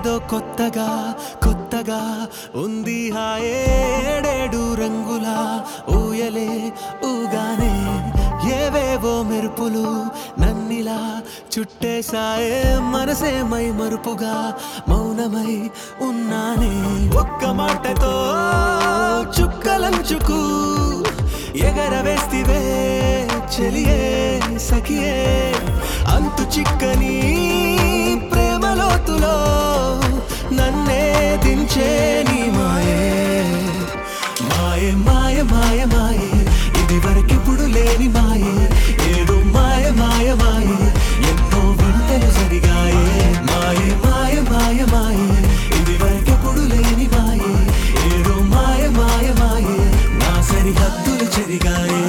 ఏదో కొత్తగా కొత్తగా ఉంది హాయేడేడు రంగుల ఊయలే ఊగానే ఏవేవో మెరుపులు నన్నిలా చుట్టేశాయే మనసే మై మరుపుగా మౌనమై ఉన్నానే ఒక్క మాటతో చుక్కలంచుకు ఎగరవేస్తివే చెలియే సఖియే అంతు చిక్కని ప్రేమలోతులో నన్నే దించే నీ మాయే మాయే మాయ మాయ మాయే ఇది వరకిప్పుడు లేని మాయే ఏదో మాయ మాయ మాయే ఎన్నో వింతలు జరిగాయే మాయే మాయ మాయ మాయే ఇది వరకెప్పుడు లేని మాయే ఏదో మాయ మాయ మాయే నా సరిహద్దులు చెరిగాయే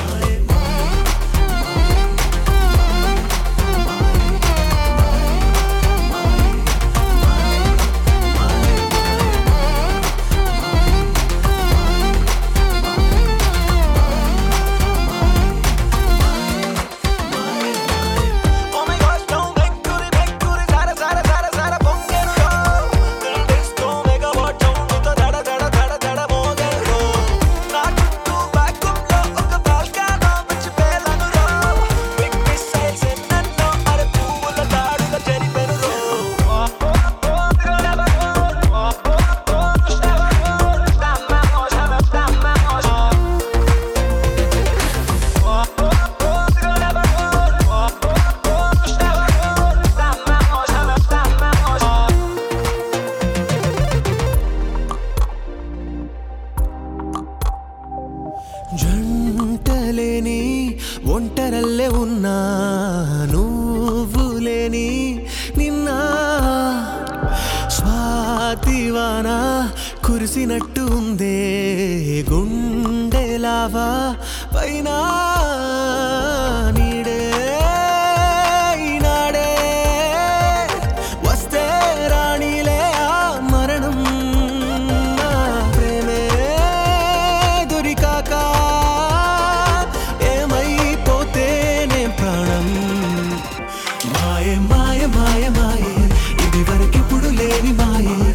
Oh my gosh, don't make good it, make good it, zara zara zara zara పొంగెను రో. దిల్ డిస్కో మెగావాట్ సౌండ్తో దడ దడ దడ దడ మోగెను రో. నా చుట్టూ vacuum లో ఒక volcano పిచ్చి పేలను రో. Big missiles ఎన్నెన్నో అరే పువ్వుల దాడుల చెరిపెను రో. జంటలేని ఒంటరల్లే ఉన్నా నువ్వు లేని నిన్న స్వాతివాన కురిసినట్టు ఉందే గుండెలావా పైన నీడే ఈనాడే వస్తే రాణిలే ఆ మరణం నా ప్రేమే దొరికాక ఏమైపోతేనే ప్రాణం మాయ మాయ మాయ మాయే ఇది వరకిప్పుడు లేని మాయే